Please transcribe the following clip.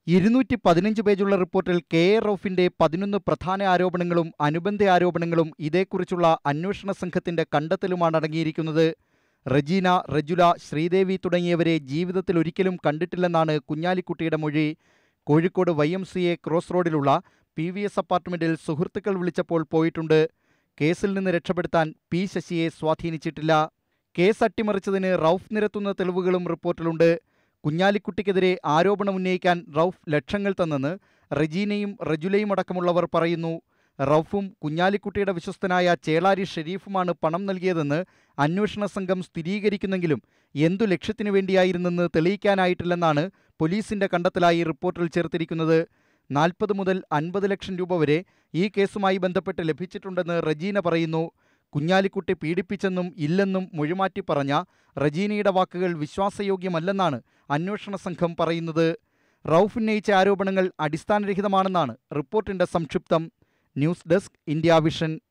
ഇരുന്നൂറ്റി പതിനഞ്ച് പേജുള്ള റിപ്പോർട്ടിൽ കെ എ റൌഫിന്റെ പതിനൊന്ന് പ്രധാന ആരോപണങ്ങളും അനുബന്ധ ആരോപണങ്ങളും ഇതേക്കുറിച്ചുള്ള അന്വേഷണ സംഘത്തിന്റെ കണ്ടെത്തലുമാണ് അടങ്ങിയിരിക്കുന്നത് റജീന റജുല ശ്രീദേവി തുടങ്ങിയവരെ ജീവിതത്തിൽ ഒരിക്കലും കണ്ടിട്ടില്ലെന്നാണ് കുഞ്ഞാലിക്കുട്ടിയുടെ മൊഴി Kozhikode Y M C A cross റോഡിലുള്ള പി വി എസ് അപ്പാർട്ട്മെന്റിൽ സുഹൃത്തുക്കൾ വിളിച്ചപ്പോൾ പോയിട്ടുണ്ട് കേസിൽ നിന്ന് രക്ഷപ്പെടുത്താൻ പി ശശിയെ സ്വാധീനിച്ചിട്ടില്ല കേസ് അട്ടിമറിച്ചതിന് റൌഫ് നിരത്തുന്ന തെളിവുകളും റിപ്പോർട്ടിലുണ്ട് കുഞ്ഞാലിക്കുട്ടിക്കെതിരെ ആരോപണം ഉന്നയിക്കാൻ റൌഫ് ലക്ഷങ്ങൾ തന്നെന്ന് റജീനയും റജുലയും അടക്കമുള്ളവർ പറയുന്നു റൌഫും കുഞ്ഞാലിക്കുട്ടിയുടെ വിശ്വസ്തനായ ചേളാരി ഷെരീഫുമാണ് പണം നൽകിയതെന്ന് അന്വേഷണ സംഘം സ്ഥിരീകരിക്കുന്നെങ്കിലും എന്തു ലക്ഷ്യത്തിനു വേണ്ടിയായിരുന്നെന്ന് തെളിയിക്കാനായിട്ടില്ലെന്നാണ് പോലീസിന്റെ കണ്ടെത്തലായി റിപ്പോർട്ടിൽ ചേർത്തിരിക്കുന്നത് നാൽപ്പത് മുതൽ അൻപത് ലക്ഷം രൂപ വരെ ഈ കേസുമായി ബന്ധപ്പെട്ട് ലഭിച്ചിട്ടുണ്ടെന്ന് റജീന പറയുന്നു കുഞ്ഞാലിക്കുട്ടി പീഡിപ്പിച്ചെന്നും ഇല്ലെന്നും മൊഴിമാറ്റി പറഞ്ഞ റജീനയുടെ വാക്കുകൾ വിശ്വാസയോഗ്യമല്ലെന്നാണ് അന്വേഷണ സംഘം പറയുന്നത് റൌഫ് ഉന്നയിച്ച ആരോപണങ്ങൾ അടിസ്ഥാനരഹിതമാണെന്നാണ് റിപ്പോർട്ടിന്റെ സംക്ഷിപ്തം ന്യൂസ് ഡെസ്ക് ഇന്ത്യ വിഷൻ